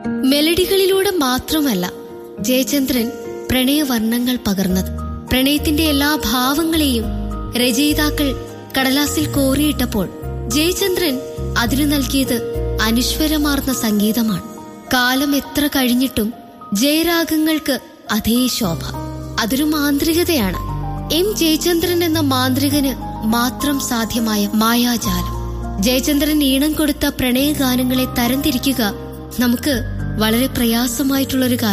മെലഡികളിലൂടെ മാത്രമല്ല ജയചന്ദ്രൻ പ്രണയവർണ്ണങ്ങൾ പകർന്നത് പ്രണയത്തിന്റെ എല്ലാ ഭാവങ്ങളെയും രചയിതാക്കൾ കടലാസിൽ കോറിയിട്ടപ്പോൾ ജയചന്ദ്രൻ അതിനു നൽകിയത് അനിശ്വരമാർന്ന സംഗീതമാണ് കാലം എത്ര കഴിഞ്ഞിട്ടും ജയരാഗങ്ങൾക്ക് അതേ ശോഭ അതൊരു മാന്ത്രികതയാണ് എം ജയചന്ദ്രൻ എന്ന മാന്ത്രികന് മാത്രം സാധ്യമായ മായാജാലം ജയചന്ദ്രൻ ഈണം കൊടുത്ത പ്രണയഗാനങ്ങളെ തരംതിരിക്കുക നമുക്ക് വളരെ പ്രയാസമായിട്ടുള്ളൊരു കാര്യം